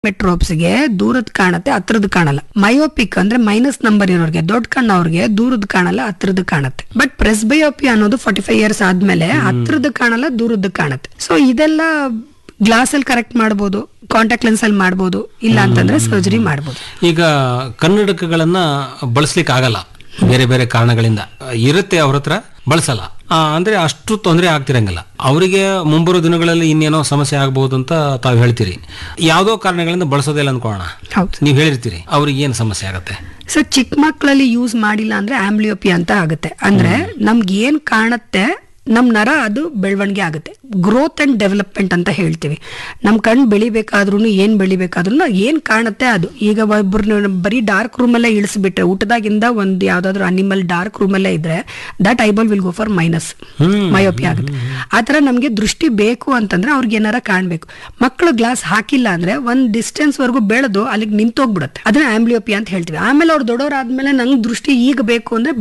ಮೆಟ್ರೋಪ್ಸ್ಗೆ ದೂರದ್ ಕಾಣತ್ತೆ ಹತ್ರದ ಕಾಣಲ್ಲ ಮಯೋಪಿಕ್ ಅಂದ್ರೆ ಮೈನಸ್ ನಂಬರ್ ಇರೋರಿಗೆ ದೊಡ್ಡ ಕಣ್ಣವ್ರಿಗೆ ದೂರದ್ ಕಾಣಲ್ಲ ಹತ್ರದ ಕಾಣತ್ತೆ ಬಟ್ ಪ್ರೆಸ್ಬಯೋಪಿ ಅನ್ನೋದು ಫಾರ್ಟಿ ಫೈವ್ ಇಯರ್ಸ್ ಆದ್ಮೇಲೆ ಹತ್ರದ ಕಾಣಲ್ಲ ದೂರದ್ದು ಕಾಣತ್ತೆ ಸೊ ಇದೆಲ್ಲ ಗ್ಲಾಸ್ ಅಲ್ಲಿ ಕರೆಕ್ಟ್ ಮಾಡ್ಬೋದು ಕಾಂಟ್ಯಾಕ್ಟ್ ಲೆನ್ಸ್ ಅಲ್ಲಿ ಮಾಡ್ಬೋದು ಇಲ್ಲ ಅಂತಂದ್ರೆ ಸರ್ಜರಿ ಮಾಡ್ಬೋದು ಈಗ ಕನ್ನಡಕಗಳನ್ನ ಬಳಸ್ಲಿಕ್ಕೆ ಆಗಲ್ಲ ಬೇರೆ ಬೇರೆ ಕಾರಣಗಳಿಂದ ಇರುತ್ತೆ ಅವ್ರ ಹತ್ರ ಬಳಸಲ್ಲ ಆ, ಅಂದ್ರೆ ಅಷ್ಟು ತೊಂದರೆ ಆಗ್ತಿರಂಗಿಲ್ಲ ಅವರಿಗೆ ಮುಂಬರೋ ದಿನಗಳಲ್ಲಿ ಇನ್ನೇನೋ ಸಮಸ್ಯೆ ಆಗ್ಬಹುದು ಅಂತ ತಾವು ಹೇಳ್ತೀರಿ ಯಾವ್ದೋ ಕಾರಣಗಳಿಂದ ಬಳಸೋದಿಲ್ಲ ಅನ್ಕೋಣ ಹೌದು ನೀವು ಹೇಳಿರ್ತೀರಿ ಅವ್ರಿಗೆ ಏನು ಸಮಸ್ಯೆ ಆಗತ್ತೆ ಸೊ ಚಿಕ್ಕ ಮಕ್ಕಳಲ್ಲಿ ಯೂಸ್ ಮಾಡಿಲ್ಲ ಅಂದ್ರೆ ಆಂಬ್ಲಿಯೋಪಿ ಅಂತ ಆಗುತ್ತೆ ಅಂದ್ರೆ ನಮ್ಗೆ ಏನ್ ಕಾಣತ್ತೆ ನಮ್ ನರ ಅದು ಬೆಳವಣಿಗೆ ಆಗುತ್ತೆ ಗ್ರೋತ್ ಅಂಡ್ ಡೆವಲಪ್ಮೆಂಟ್ ಅಂತ ಹೇಳ್ತೀವಿ ನಮ್ ಕಣ್ ಬೆಳಿಬೇಕಾದ್ರೂ ಏನ್ ಬೆಳಿಬೇಕಾದ್ರೂ ಏನ್ ಕಾಣುತ್ತೆ ಅದು ಈಗ ಒಬ್ಬರು ಬರೀ ಡಾರ್ಕ್ ರೂಮ್ ಅಲ್ಲೇ ಇಳಿಸ್ಬಿಟ್ರೆ ಊಟದಾಗಿಂದ ಒಂದ್ ಯಾವ್ದಾದ್ರು ಅನಿಮಲ್ ಡಾರ್ಕ್ ರೂಮ್ ಅಲ್ಲೇ ಇದ್ರೆ that eyeball will go for minus myopia ಆಗುತ್ತೆ ಆತರ ನಮ್ಗೆ ದೃಷ್ಟಿ ಬೇಕು ಅಂತಂದ್ರೆ ಅವ್ರಿಗೆ ಏನಾರ ಕಾಣ್ಬೇಕು ಮಕ್ಕಳು ಗ್ಲಾಸ್ ಹಾಕಿಲ್ಲ ಅಂದ್ರೆ ಒಂದ್ ಡಿಸ್ಟೆನ್ಸ್ ವರೆಗೂ ಬೆಳೆದು ಅಲ್ಲಿಗೆ ನಿಂತೋಗ್ಬಿಡುತ್ತೆ ಅದನ್ನ ಆಂಬ್ಲಿಯೋಪಿ ಅಂತ ಹೇಳ್ತೀವಿ ಆಮೇಲೆ ಅವ್ರು ದೊಡ್ಡವರಾದ್ಮೇಲೆ ನಂಗೆ ದೃಷ್ಟಿ ಈಗ ಬೇಕು ಅಂದ್ರೆ